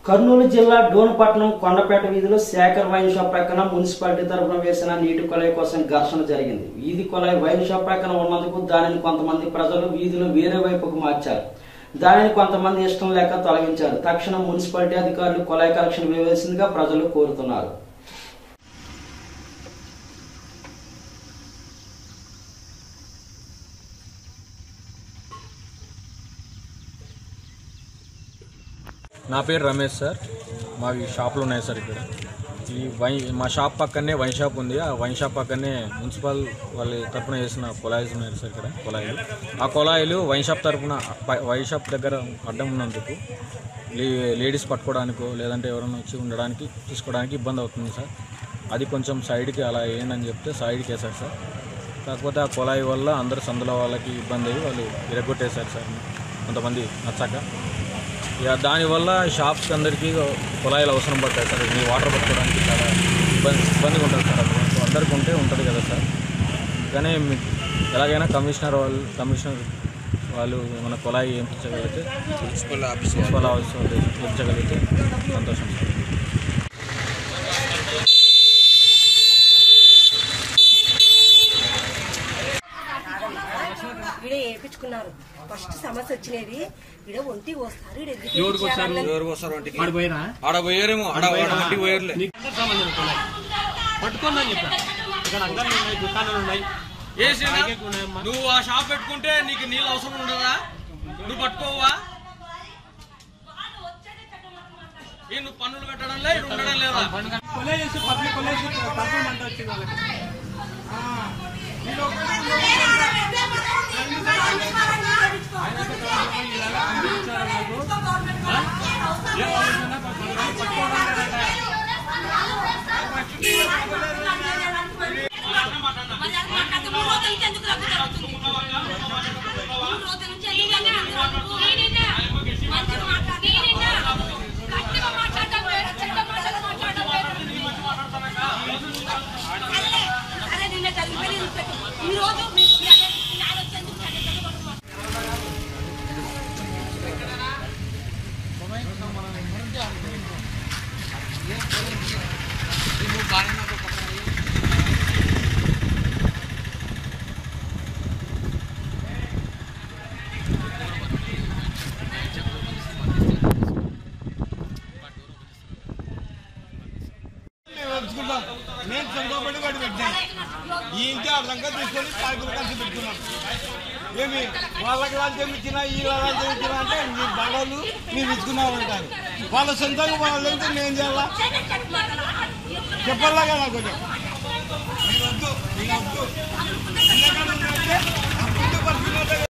కర్నూలు జిల్లా డోన్పట్నం కొండపేట వీధిలో శేఖర్ వైన్ షాప్ ప్రక్కన మున్సిపాలిటీ తరఫున వేసిన నీటి కొలాయి కోసం ఘర్షణ జరిగింది వీధి కొలాయి వైన్ షాప్ ప్రక్కన ఉన్నందుకు దానిని కొంతమంది ప్రజలు వీధిలో వేరే వైపుకు మార్చారు దానిని కొంతమంది ఇష్టం లేక తొలగించారు తక్షణం మున్సిపాలిటీ అధికారులు కొలాయి కలెక్షన్ వేయవలసిందిగా ప్రజలు కోరుతున్నారు నా పేరు రమేష్ సార్ మావి షాపులు ఉన్నాయి సార్ ఇక్కడ ఈ వైన్ మా షాప్ పక్కనే వైన్ షాప్ ఉంది ఆ వైన్ షాప్ పక్కనే మున్సిపల్ వాళ్ళ తరపున వేసిన కుళాయిలు ఉన్నాయి సార్ ఇక్కడ కుళాయిలు ఆ కుళాయిలు వైన్ షాప్ తరపున పై- వైన్ షాప్ దగ్గర అడ్డం ఉన్నందుకు లే లేడీస్ పట్టుకోవడానికో లేదంటే ఎవరైనా వచ్చి ఉండడానికి తీసుకోవడానికి ఇబ్బంది అవుతుంది సార్ అది కొంచెం సైడ్కి అలా వేయండి చెప్తే సైడ్కి వేశారు సార్ కాకపోతే ఆ కుళాయి వల్ల అందరు సందుల వాళ్ళకి ఇబ్బంది అయ్యి వాళ్ళు విరగొట్టేశారు సార్ కొంతమంది నచ్చక ఇక దానివల్ల షాప్స్ అందరికీ కుళాయిలు అవసరం పడతాయి సార్ మీ వాటర్ పట్టుకోవడానికి చాలా ఇబ్బంది ఇబ్బందిగా ఉంటుంది సార్ అప్పుడు సో అందరికీ ఉంటే ఉంటుంది కదా సార్ కానీ మీ- ఎలాగైనా కమిషనర్ వాళ్ళు కమిషనర్ వాళ్ళు మన కుళాయి ఏంపించగలిగితే మున్సిపల్ ఆఫీస్ మున్సిపల్ ఆఫీస్ వాళ్ళు ఏంపించగలిగితే సంతోషం సార్ ఈడ వేయించుకున్నారు ఫస్ట్ సమస్య వచ్చినది ఈడ ఒంటి వస్తారు ఈడ ఎందుకు ఎవరికి వస్తారు వేయించారన్న- ఎవరికి వస్తారు వంటికి ఆడ పోయారేమో ఆడ ఆడ వంటికి పోయారులే పట్టుకోమని చెప్పా ఇక్కడ అంగళ్ళు ఉన్నాయి దుకాణాలు ఉన్నాయి ఏసేనా? నువ్వు ఆ షాప్ పెట్టుకుంటే నీకు నీళ్ళు అవసరం ఉండదా నువ్వు పట్టుకోవా ఏ నువ్వు పన్నులు కట్టడం లే ఇక్కడ ఉండడం లేదా కొలే చేసి పబ్లిక్ కొలే చేసి తరపు మంట వచ్చింది వాళ్ళకి ఈ రోజు మీ ఆలోచన పెట్టుకుంటాం నేను సంతోషపడి వాడు పెట్టాను ఈ ఇంటి ఆ లంక తీసుకొని పైపులు కలిసి పెట్టుకున్నాం ఏమి వాళ్ళకి లాంటి ఇచ్చినా ఈ లాంటి ఇచ్చినా అంటే మీ బడలు మీరు ఇచ్చుకున్నాం అంటారు వాళ్ళ సొంతంగా వాళ్ళు అయితే నేను చేయాలా చెప్పాలా కదా కొంచెం మీరు వద్దు మీరు వద్దు